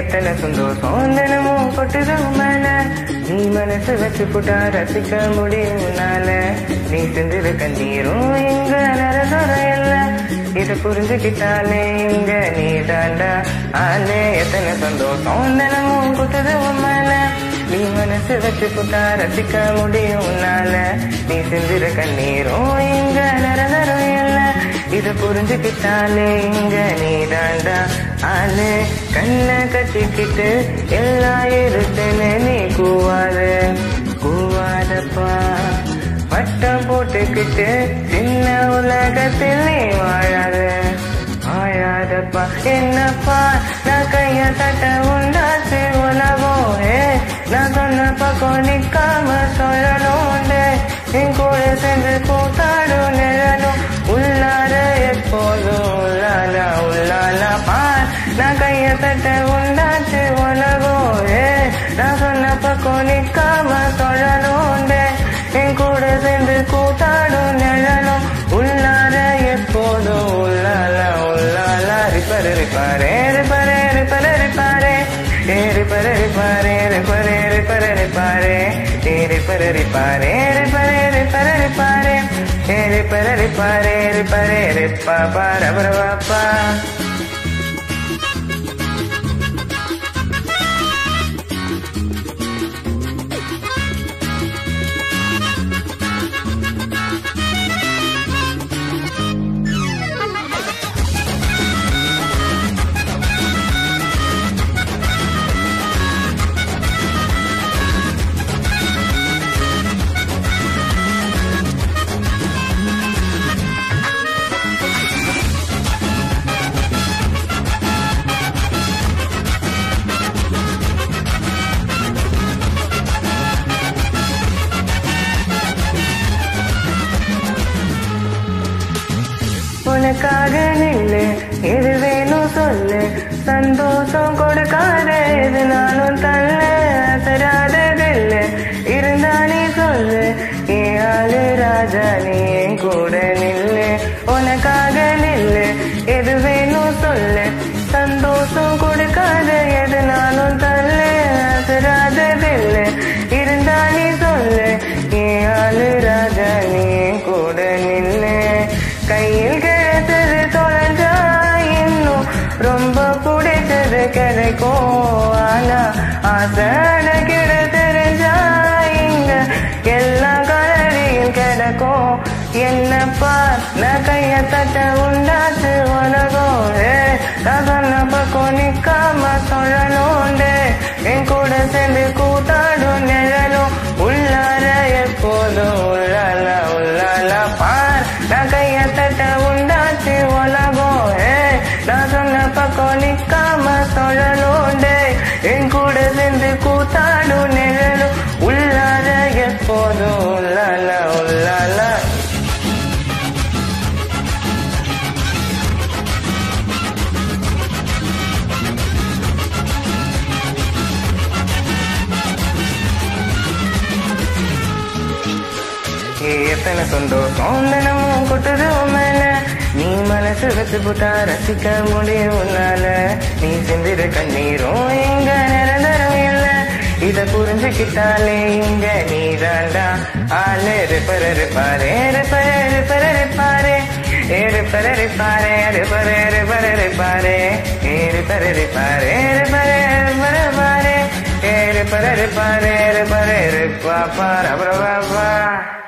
எத்தனை சந்தோஷம் தினமும் கொட்டுது மேல நீ மனசு வச்சு புட்டா ரசிக்க முடியும் உன்னால நீ செஞ்சிரு கண்ணீரும் இங்க நரசரையல்ல இத புரிஞ்சுக்கிட்டாலே இங்க நீ தாண்டா ஆளே எத்தனை சந்தோஷம் தினமும் கொட்டுது மேல நீ மனசு வச்சு புட்டா ரசிக்க முடியும் உன்னால நீ செஞ்சிரு கண்ணீரும் இங்க நரசரையல்ல இத புரிஞ்சுக்கிட்டாலே இங்க நீ தாண்டா ஆளு கண்ணை கட்டிக்கிட்டு எல்லாம் இருக்குன்னு நீ கூவாத கூவாதப்பா பட்டம் போட்டுக்கிட்டு சின்ன உலகத்தில் நீ வாழாத வாழாதப்பா என்னப்பா நான் கைய தட்ட உண்டாச்சு உலகம் ஏ நான் சொன்ன பக்கம் நிக்காம சொல்லணும் என் கூட சென்று கூத்தாடும் நிழலும் உள்ளார எப்போதும் உள்ளாலா உள்ளாலா பார் நான் கைய தட்ட உண்டாச்சு உலகம் ஏ நான் சொன்ன பக்கம் நிக்காம சொல்லணும் என் கூட சேர்ந்து கூத்தாடும் நிழலும் உள்ளார எப்போதும் உள்ளாலா உள்ளாலா ரிப்பரு ரிப்பாரே ரிப்பரே ரிப்பரு ரிப்பாரே ஏ ரிப்பரு ரிப்பாரே ரிப்பரே ரிப்பரு ரிப்பாரே ஏ ரிப்பரு ரிப்பாரே ரிப்பரே ரிப்பரு ரிப்பாரே ஏ ரிப்பரு ரிப்பாரே ரிப்பரே ரிப்பா பாரபரவாப்பா உனக்காக நில்லு எது வேணும் சொல்லு சந்தோஷம் கொடுக்காத எது நானும் தள்ள தராததில்லை இருந்தா நீ சொல்லு ஏ ஆளு ராஜா நீ என் கூட நில்லு உனக்காக நில்லு எது வேணும் சொல்லு சந்தோஷம் கொடுக்காத எது நானும் தள்ள தராததில்லை இருந்தா நீ சொல்லு ஏ ஆளு ராஜா நீ என் கூட நில்லு கையில் கிடைத்தது தொலைஞ்சா இன்னும் ரொம்ப பிடிச்சது கிடைக்கும் ஆனா ஆசைட கிட தெரிஞ்சா இங்க எல்லா கலரியில் கிடைக்கும் என்னப்பா நான் கைய தட்ட உண்டாச்சு உலகம் ஏ, நான் சொன்ன பக்கம் நிக்காம சொல்லணும் என் கூட சேர்ந்து கூத்தாடும் நிழலும் உள்ளார எப்போதும் உள்ளால உள்ளால பார் நான் கைய தட்ட உண்டாச்சு உலகம் ஏ, நான் சொன்ன பக்கம் நிக்காம சொல்லணும் என் கூட சேர்ந்து கூத்தாடும் நிழலும் உள்ளார எப்போதும் உள்ளால உள்ளால ஏ, எத்தனை சந்தோஷம் தினமும் கொட்டுது உன் மேல நீ மனசு வச்சு போட்டா ரசிக்க முடியும் உன்னால நீ செஞ்சிரு கண்ணீரும் இங்க நிரந்தரம் இல்ல இத புரிஞ்சுக்கிட்டாலே இங்க நீ தாண்டா ஆளு ரிப்பர ரிப்பாரே ரிப்பர ரிப்பர ரிப்பாரே ஏ ரிப்பர ரிப்பாரே ரிப்பர ரிப்பர ரிப்பாரே ஏ ரிப்பர ரிப்பாரே ரிப்பர ரிப்பர ரிப்பாரே ஏ ரிப்பர ரிப்பாரே ரிப்பர ரிப்பா பாரா